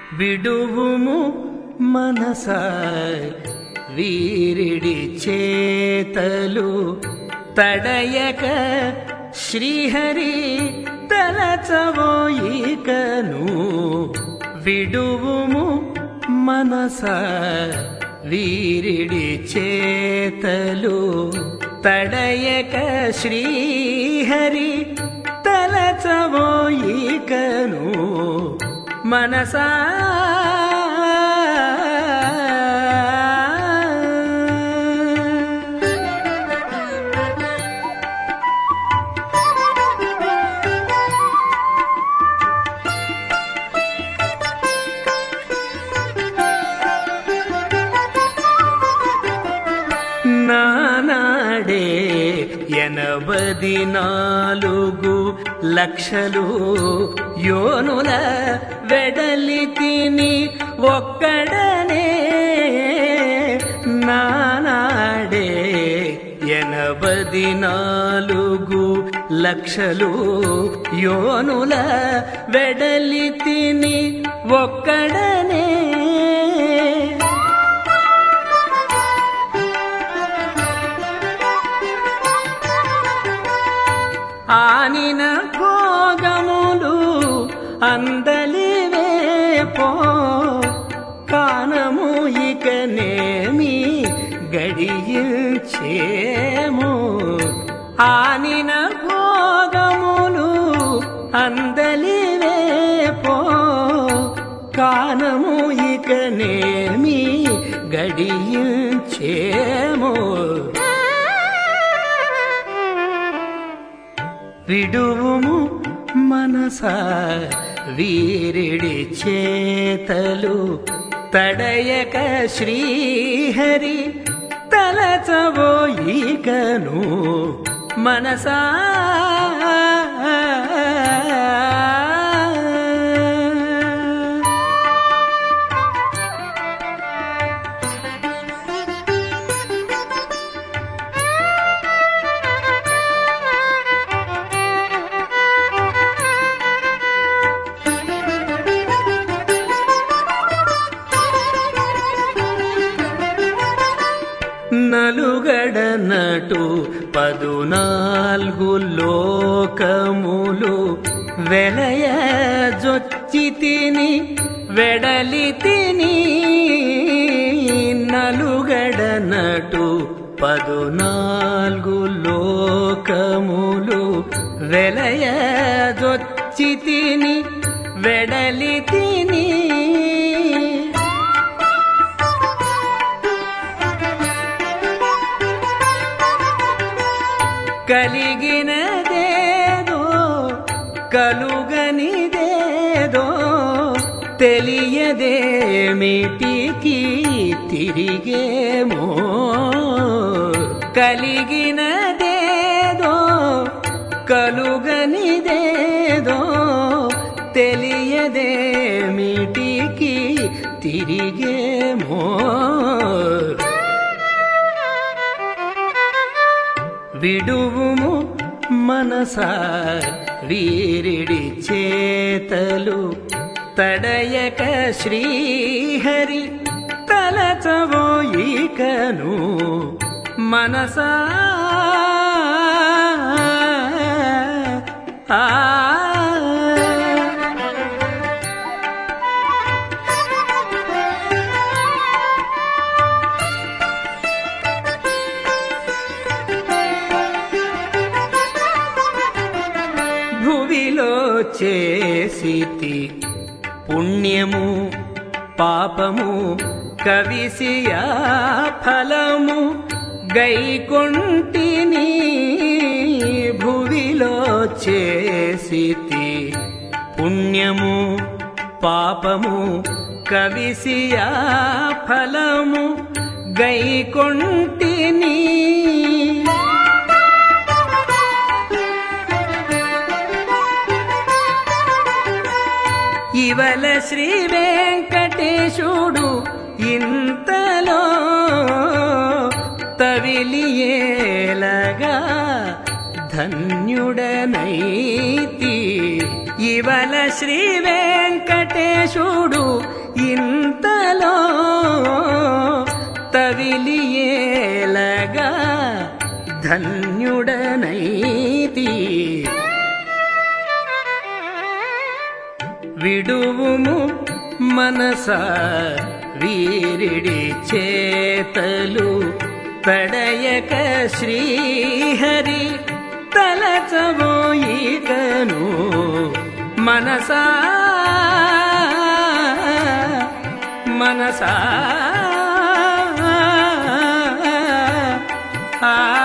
విడువుము మనస వీరిడి చేతలు తడయక శ్రీహరి తలచవోయికను విడువుము మనస వీరిడి చేతలు తడయక శ్రీహరి తలచవోయికను మనసా నానాడే ఎనబది నాలుగు లక్షలు యోనుల వెడలి తిని ఒక్కడనే నానాడే ఎనబది నాలుగు లక్షలు యోనుల వెడలి తిని ఒక్కడనే ఆనిన భోగములు అందలివేపో కానము ఇకనేమి గడియించేము ఆనిన భోగములు అందలివేపో కానము ఇకనేమి గడియించేము విడువుము మనస వీరిడి చేతలు తడయక శ్రీహరి తలచవోయికను మనసా నలుగడనటు పదునాల్గు లోకములు వెలయ జొచ్చి తిని వెడలి తిని నలుగడనటు పదునాల్గు లోకములు వెలయ జొచ్చి తిని వెడలి తిని కలిగినదేదో కలుగనిదేదో తెలియదేమిటికి తిరిగేమో కలిగినదేదో కలుగనిదేదో తెలియదేమిటికి తిరిగేమో విడువుము మనస వీరిడి చేతలు తడయక శ్రీహరి తలచవోయికను మనసా ఆ భువిలో చేసితి పుణ్యము పాపము కవిసియా ఫలము గైకొంటిని భువిలో చేసితి పుణ్యము పాపము కవిసియా ఫలము గైకొంటిని ఇవల శ్రీ వెంకటేశుడు ఇంతలో తవిలియేలగా ధన్యుడనైతి ఇవల శ్రీ వెంకటేశుడు ఇంతలో తవిలియేలగా ధన్యుడనైతి విడువుము మనస వీరిడి చేతలు పడయక శ్రీహరి తలచబోయికను మనసా మనసా ఆ